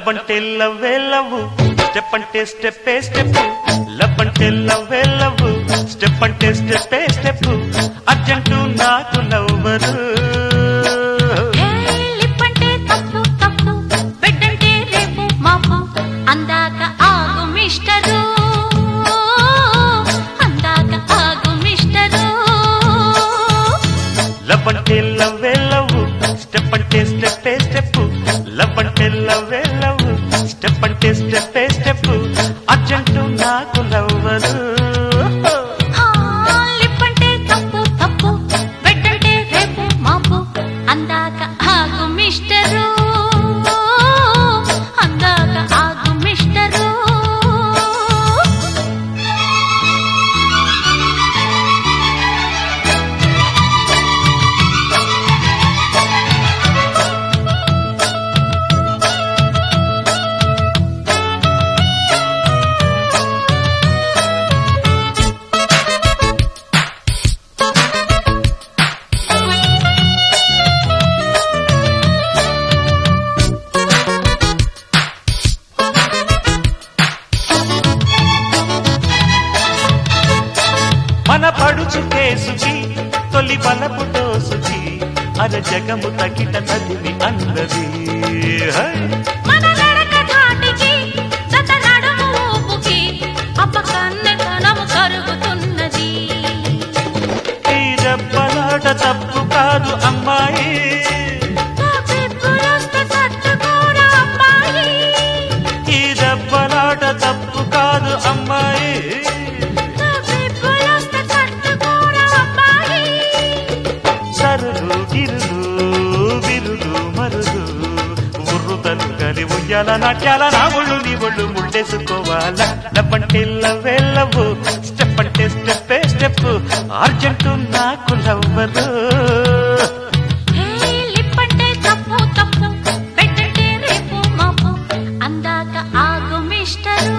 Love అంటే లవ్వే love step అంటే స్టెప్పే స్టెప్ లవ్ అంటే లవ్వే లవ్ స్టెప్ అంటే స్టెప్పే స్టెప్ అర్జెంటు నాకు లవ్వరు ఏ లిప్పంటే తప్పు తప్పు బెడ్డంటే రేపు మాపు అందాక ఆగు మిస్టరు అందాక ఆగు మిస్టరు లవ్ అంటే లవ్వే లవ్ స్టెప్ అంటే స్టెప్పే స్టెప్ లవ్ అంటే లవ్వే లవ్ స్టెప్ అంటే స్టెప్పే స్టెప్ అర్జెంటు నాకు లవ్వరు ఆ, లిప్పంటే తప్పు తప్పు బెడ్డంటే రేపు మాపు అందాక ఆగు మిస్టరు అందాక ఆగు మిస్టరు మన పడుచు కేసుకి తొలి బలపు డోసుకి అర జగము తగిట తల్లి అన్నది హై! మన నడక ధాటికి జత నడుము ఊపుకి అప్పకన్నెతనము కరుగుతున్నది ఈ రెప్పలాట తప్పు కాదు అమ్మాయి నా పిప్పులొస్తే తట్టుకోరా అమ్మాయి ఈ దెబ్బలాట తప్పు కాదు అమ్మాయి నా పిప్పులొస్తే తట్టుకోరా అమ్మాయి సరులు గిరులు బిరులు మరులు ఉర్రుతలు గలి ఉయ్యాల నాట్యాల నా ఒళ్ళు నీ ఒళ్ళు ముళ్ళేసుకోవాల లవ్వంటే లవ్వే లవ్ స్టెప్ అంటే స్టెప్పే స్టెప్ అర్జెంటు నాకు లవ్వరు హే లిప్పంటే తప్పు తప్పు పెట్టంటే రేపు మాపు అందాక ఆగు మిస్టరు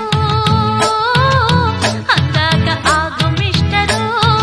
అందాక ఆగు మిస్టరు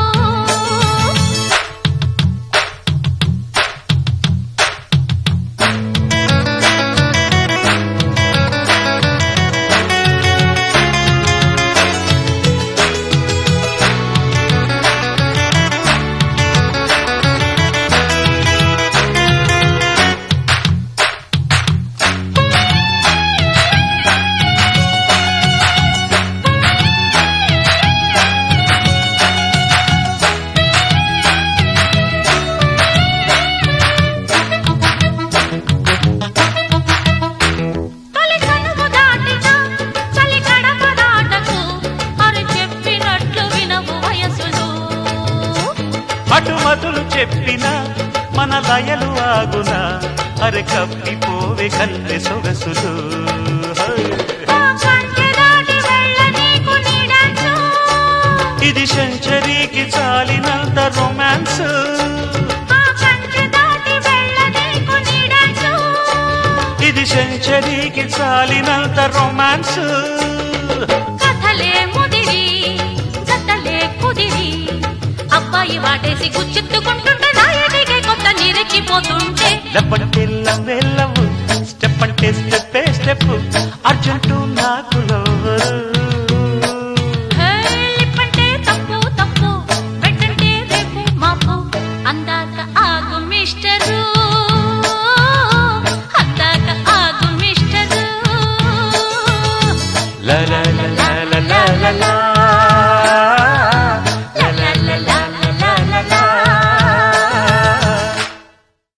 తొలి కనుము దాటిన చలి గడప దాటకు అరి చెప్పినట్లు వినవు వయసులు అటు మతులు చెప్పిన మన లయలు ఆగున అరె కప్పిపోవే కన్నె సొగసులు హై! ఆ కంచె దాటి వెళ్ళ నీకు నీడచ్చు ఇది సెంచరీకి చాలినంత రొమాన్స్ ఆ కంచె దాటి వెళ్ళ నీకు నీడచ్చు ఇది సెంచరీకి చాలినంత రొమాన్స్ కథలే ముదిరి జతలే కుదిరి అబ్బాయి వాటేసి గుచ్చెత్తుకు